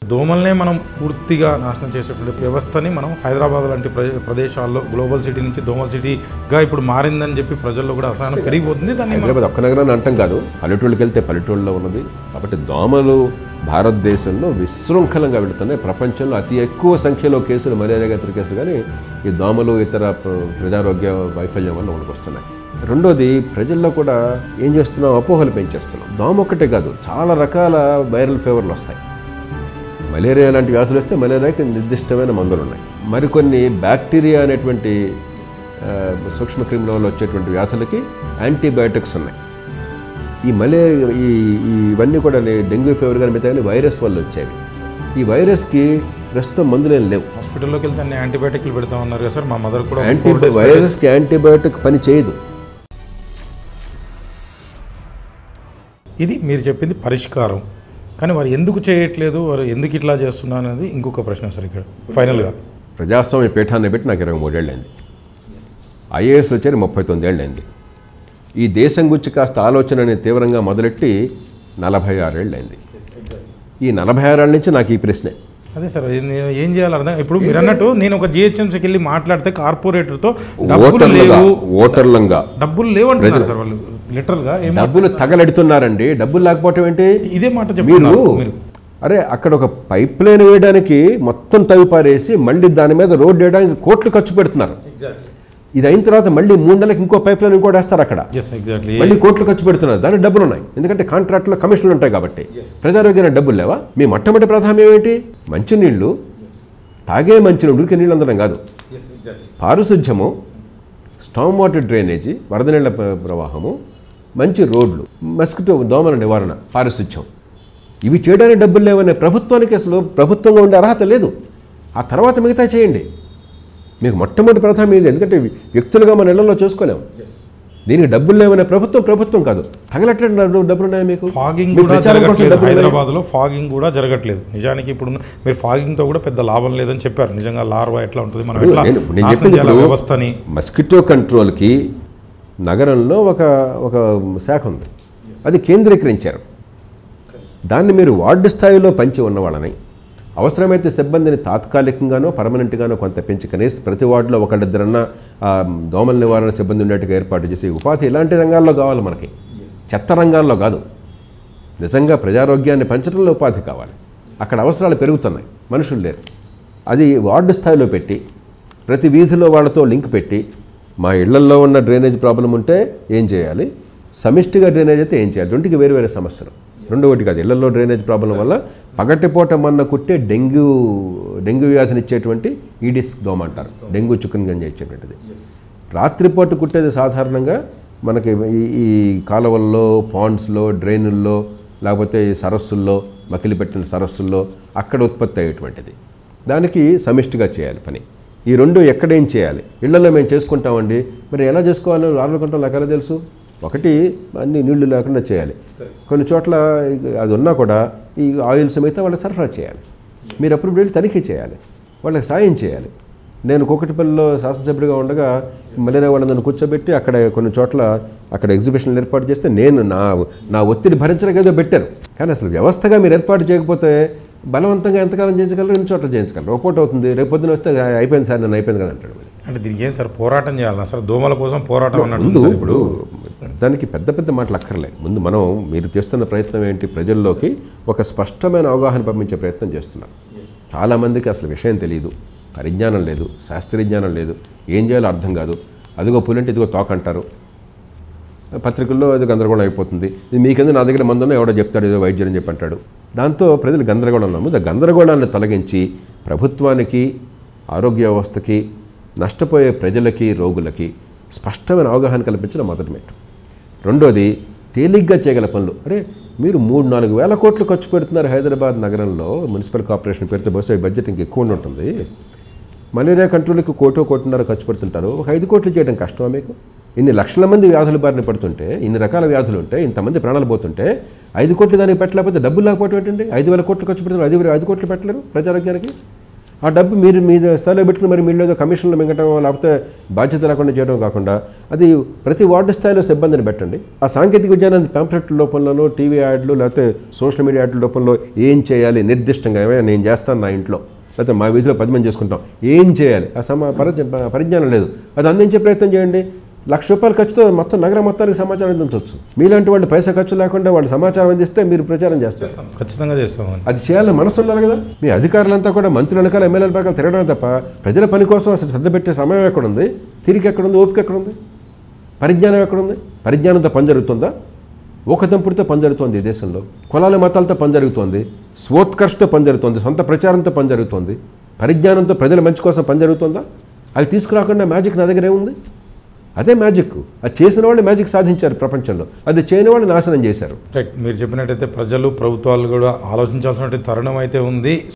దోమల్నే మనం పూర్తిగా నాశనం చేసేటువంటి వ్యవస్థని మనం హైదరాబాద్ లాంటి ప్ర- ప్రదేశాల్లో గ్లోబల్ సిటీ నుంచి దోమల్ సిటీగా ఇప్పుడు మారిందని చెప్పి ప్రజల్లో కూడా అసహనం పెరిగిపోతుంది దాన్ని మనం హైదరాబాద్ ఒక్క నగరాన్ని అంటాం కాదు పల్లెటూళ్ళకి వెళ్తే పల్లెటూళ్ళలో ఉన్నది కాబట్టి దోమలు భారతదేశంలో విశృంఖలంగా వెళుతున్నాయి ప్రపంచంలో అతి ఎక్కువ సంఖ్యలో కేసులు మలేరియా ఇతర కేసులు కానీ ఈ దోమలు ఇతర ప్ర- ప్రజారోగ్య వైఫల్యం వల్ల మనకు వస్తున్నాయి రెండోది ప్రజల్లో కూడా ఏం చేస్తున్నాం అపోహలు పెంచేస్తున్నాం దోమ ఒక్కటే కాదు చాలా రకాల వైరల్ ఫీవర్లు వస్తాయి మలేరియా లాంటి వ్యాధులు వస్తే మలేరియాకి నిర్దిష్టమైన మందులు ఉన్నాయి మరికొన్ని బ్యాక్టీరియా అనేటువంటి ఆ, సూక్ష్మక్రిముల వల్ల వచ్చేటువంటి వ్యాధులకి యాంటీబయాటిక్స్ ఉన్నాయి ఈ మలేరియా ఈ ఈ ఇవన్నీ కూడా నే- డెంగ్యూ ఫీవర్ కానీ మిగతా కానీ వైరస్ వల్ల వచ్చేవి ఈ వైరస్కి ప్రస్తుతం మందులేం లేవు హాస్పిటల్లోకి వెళ్తే అన్ని యాంటీబయాటిక్లు పెడతా ఉన్నారు కదా సార్ మా మదర్ కూడా ఒక anti four days, five days వైరస్కి యాంటీబయాటిక్ పని చేయదు ఇది మీరు చెప్పింది పరిష్కారం కానీ వారు ఎందుకు చేయట్లేదు వారు ఎందుకు ఇట్లా చేస్తున్నారు అనేది ఇంకొక ప్రశ్న సార్ ఇక్కడ ఫైనల్గా ప్రజాస్వామ్య పీఠాన్ని పెట్టి నాకు ఇరవై మూడేళ్ళైంది ఐఏఎస్ వచ్చారు ముప్పై తొమ్మిదేళ్ళైంది ఈ దేశం గురించి కాస్త ఆలోచన అనేది తీవ్రంగా మొదలెట్టి నలభై ఆరేళ్ళైంది ఈ నలభై ఆరేళ్ళ నుంచి నాకు ఈ ప్రశ్నే అదే సార్ ఇది నేను ఏం చేయాలి అర్థం ఇప్పుడు మీరు అన్నట్టు నేను ఒక జిహెచ్ఎంసీకి వెళ్ళి మాట్లాడితే కార్పొరేటర్తో డబ్బులు ఓటర్లుగా లేవు ఓటర్లంగా డబ్బులు లేవు అంటున్నారు సార్ వాళ్ళు లిటరల్గా ఏం డబ్బులు తగలెడుతున్నారండి డబ్బులు లేకపోవటం ఏంటి ఇదే మాట మీరు చెప్తున్నారు మీరు అరే అక్కడ ఒక పైప్ లైన్ వేయడానికి మొత్తం తవ్వి పారేసి మళ్ళీ దాని మీద రోడ్డు వేయడానికి కోట్లు ఖర్చు పెడుతున్నారు ఇది అయిన తర్వాత మళ్ళీ మూడు నెలలకు ఇంకో పైప్ లైన్ ఇంకోటి వేస్తారు అక్కడ ఎస్ ఎగ్జాక్ట్లీ మళ్ళీ కోట్లు ఖర్చు పెడుతున్నారు దానికి డబ్బులు ఉన్నాయి ఎందుకంటే కాంట్రాక్ట్లో కమిషన్లు ఉంటాయి కాబట్టి ప్రజారోగ్యానికి డబ్బులు లేవా మీ మొట్టమొదటి ప్రాధాన్యం ఏంటి మంచినీళ్ళు తాగే మంచినీళ్ళు ఉడికే నీళ్ళు అందడం కాదు పారిశుధ్యము స్టామ్ వాటర్ డ్రైనేజీ వరద నీళ్ళ ప్ర- ప్రవాహము మంచి రోడ్లు మస్కిటో దోమల నివారణ పారిశుధ్యం ఇవి చేయడానికి డబ్బులు లేవనే ప్రభుత్వానికి అసలు ప్రభుత్వంగా ఉండే అర్హత లేదు ఆ తర్వాత మిగతా చేయండి మీకు మొట్టమొదటి ప్రాధాన్యం ఇది ఎందుకంటే వ్యక్తులుగా మన ఇళ్లలో చూసుకోలేము దీనికి డబ్బులు లేవనే ప్రభుత్వం ప్రభుత్వం కాదు తగలట్లేదు డబ్బులు ఉన్నాయా మీకు ఫాగింగ్ మీ కూడా ప్రచారం కోసం జరగట్లేదు డబ్బులు ఉన్నాయా? హైదరాబాద్లో ఫాగింగ్ కూడా జరగట్లేదు నిజానికి ఇప్పుడు మీరు ఫాగింగ్తో కూడా పెద్ద లాభం లేదని చెప్పారు నిజంగా లార్వా ఎట్లా ఉంటుంది మనం ఎట్లా నేను నేను నాశనం చెప్పింది చేయాలి ఆ ఇప్పుడు వ్యవస్థని మస్కిటో కంట్రోల్కి నగరంలో ఒక ఒక శాఖ ఉంది అది కేంద్రీకరించారు దాన్ని మీరు వార్డు స్థాయిలో పంచి ఉన్న వాళ్ళని అవసరమైతే సిబ్బందిని తాత్కాలికంగానో పర్మనెంట్గానో కొంత పెంచి కనీసం ప్రతి వార్డులో ఒకళ్ళిద్దరన్నా ఆ, దోమల నివారణ సిబ్బంది ఉండేట్టుగా ఏర్పాటు చేసి ఉపాధి ఇలాంటి రంగాల్లో కావాలి మనకి చెత్త రంగాల్లో కాదు నిజంగా ప్రజారోగ్యాన్ని పెంచడంలో ఉపాధి కావాలి అక్కడ అవసరాలు పెరుగుతున్నాయి మనుషులు లేరు అది వార్డు స్థాయిలో పెట్టి ప్రతి వీధిలో వాళ్ళతో లింక్ పెట్టి మా ఇళ్లల్లో ఉన్న డ్రైనేజ్ ప్రాబ్లం ఉంటే ఏం చేయాలి సమిష్టిగా డ్రైనేజ్ అయితే ఏం చేయాలి రెండుకి వేరు వేరే సమస్యలు రెండో ఒకటి కాదు ఇళ్లలో డ్రైనేజ్ ప్రాబ్లం వల్ల పగటిపూట మన్న కుట్టే డెంగ్యూ డెంగ్యూ వ్యాధిని ఇచ్చేటువంటి ఈడిస్ దోమ అంటారు డెంగ్యూ చికెన్ గంజా ఇచ్చేటువంటిది రాత్రిపూట కుట్టేది సాధారణంగా మనకి ఈ ఈ కాలువల్లో పాండ్స్లో డ్రైనుల్లో లేకపోతే ఈ సరస్సుల్లో మకిలి పెట్టిన సరస్సుల్లో అక్కడ ఉత్పత్తి అయ్యేటువంటిది దానికి సమిష్టిగా చేయాలి పని ఈ రెండు ఎక్కడేం చేయాలి ఇళ్లలో మేము చేసుకుంటామండి మరి ఎలా చేసుకోవాలో రాళ్ళు కొంటాం నాకు ఎలా తెలుసు ఒకటి అన్ని నీళ్లు లేకుండా చేయాలి కొన్ని చోట్ల ఇక అది ఉన్నా కూడా ఈ ఆయిల్స్ మిగతా వాళ్ళకి సరఫరా చేయాలి మీరు అప్పుడు వెళ్ళి తనిఖీ చేయాలి వాళ్ళకి సాయం చేయాలి నేను కూకటిపల్లిలో శాసనసభ్యుడిగా ఉండగా మలేరియా వాళ్ళని నన్ను కూర్చోబెట్టి అక్కడ కొన్ని చోట్ల అక్కడ ఎగ్జిబిషన్లు ఏర్పాటు చేస్తే నేను నా నా ఒత్తిడి భరించడానికి ఏదో పెట్టారు కానీ అసలు వ్యవస్థగా మీరు ఏర్పాటు చేయకపోతే బలవంతంగా ఎంతకాలం చేయించగలరు ఎన్ని చోట్ల చేయించగలరు ఒక పూట అవుతుంది రేపు పొద్దున వస్తే అయిపోయింది సార్ నేను అయిపోయింది కదా అంటాడు అంటే దీనికి ఏం సార్ పోరాటం చేయాలన్నా సార్ దోమల కోసం పోరాటం అన్నట్టు ముందు ఇప్పుడు దానికి పెద్ద పెద్ద మాటలు అక్కర్లేదు ముందు మనం మీరు చేస్తున్న ప్రయత్నం ఏంటి ప్రజల్లోకి ఒక స్పష్టమైన అవగాహన పంపించే ప్రయత్నం చేస్తున్నారు చాలామందికి అసలు విషయం తెలియదు పరిజ్ఞానం లేదు శాస్త్రీయ లేదు ఏం చేయాలో అర్థం కాదు అదిగో పులంటే ఇదిగో తోక అంటారు పత్రికల్లో అది గందరగోళం అయిపోతుంది ఇది మీకెందుకు నా దగ్గర మందున్న ఎవడో చెప్తాడు ఏదో వైద్యుడు అని చెప్పి అంటాడు దాంతో ప్రజలు గందరగోళంలో ముందు ఆ గందరగోళాన్ని తొలగించి ప్రభుత్వానికి ఆరోగ్య వ్యవస్థకి నష్టపోయే ప్రజలకి రోగులకి స్పష్టమైన అవగాహన కల్పించడం మొదటి మెట్టు రెండోది తేలిగ్గా చేయగల పనులు అరే మీరు మూడు నాలుగు వేల కోట్లు ఖర్చు పెడుతున్నారు హైదరాబాద్ నగరంలో మున్సిపల్ కార్పొరేషన్ పేరుతో బహుశా ఈ బడ్జెట్ ఇంక ఎక్కువ ఉండి ఉంటుంది మలేరియా కంట్రోల్కి కోటో కోటిన్నర ఖర్చు పెడుతుంటారు ఒక ఐదు కోట్లు చేయడం కష్టమా మీకు ఇన్ని లక్షల మంది వ్యాధుల బారిన పడుతుంటే ఇన్ని రకాల వ్యాధులు ఉంటే ఇంతమంది ప్రాణాలు పోతుంటే ఐదు కోట్లు దానికి పెట్టలేకపోతే డబ్బులు లేకపోవటం ఏంటండి ఐదు వేల కోట్లు ఖర్చు పెడుతున్నారు ఐదు వేల ఐదు కోట్లు పెట్టలేరు ప్రజారోగ్యానికి ఆ డబ్బు మీరు మీ స్థాయిలో పెట్టుకుని మరి మీరు ఏదో కమిషన్లు మింగటం లేకపోతే బాధ్యత లేకుండా చేయడం కాకుండా అది ప్రతి వార్డు స్థాయిలో సిబ్బందిని పెట్టండి ఆ సాంకేతిక విజ్ఞానాన్ని పాంప్లెట్ల రూపంలోనో టీవీ యాడ్లు లేకపోతే సోషల్ మీడియా యాడ్ల రూపంలో ఏం చేయాలి నిర్దిష్టంగా ఏమైనా నేను చేస్తాను నా ఇంట్లో లేకపోతే మా వీధిలో పది మంది చేసుకుంటాం ఏం చేయాలి ఆ సమ పరిజ్ఞ పరిజ్ఞానం లేదు అది అందించే ప్రయత్నం చేయండి లక్ష రూపాయల ఖర్చుతో మొత్తం నగరం మొత్తానికి సమాచారం అందించవచ్చు మీలాంటి వాళ్ళు పైసా ఖర్చు లేకుండా వాళ్ళు సమాచారం అందిస్తే మీరు ప్రచారం చేస్తారు ఖచ్చితంగా చేస్తామని అది చేయాలని మనసు ఉండాలి కదా మీ అధికారులంతా కూడా మంత్రుల వెనకాల ఎమ్మెల్యేల ప్రకారం తిరగడమే తప్ప ప్రజల పని కోసం అసలు శ్రద్ధ పెట్టే సమయం ఎక్కడుంది తిరిగి ఎక్కడుంది ఓపిక ఎక్కడుంది పరిజ్ఞానం ఎక్కడుంది పరిజ్ఞానంతో పని జరుగుతుందా ఊకదంపుడితో పని జరుగుతోంది ఈ దేశంలో కులాల మతాలతో పని జరుగుతోంది స్వోత్కర్షతో పని జరుగుతోంది సొంత ప్రచారంతో పని జరుగుతోంది పరిజ్ఞానంతో ప్రజల మంచి కోసం పని జరుగుతుందా అది తీసుకురాకుండా మ్యాజిక్ నా దగ్గర ఏముంది అదే మ్యాజిక్ అది చేసిన వాళ్ళు మ్యాజిక్ సాధించారు ప్రపంచంలో అది చేయని వాళ్ళు నాశనం చేశారు రైట్ మీరు చెప్పినట్టయితే ప్రజలు ప్రభుత్వాలు కూడా ఆలోచించాల్సిన తరుణం అయితే ఉంది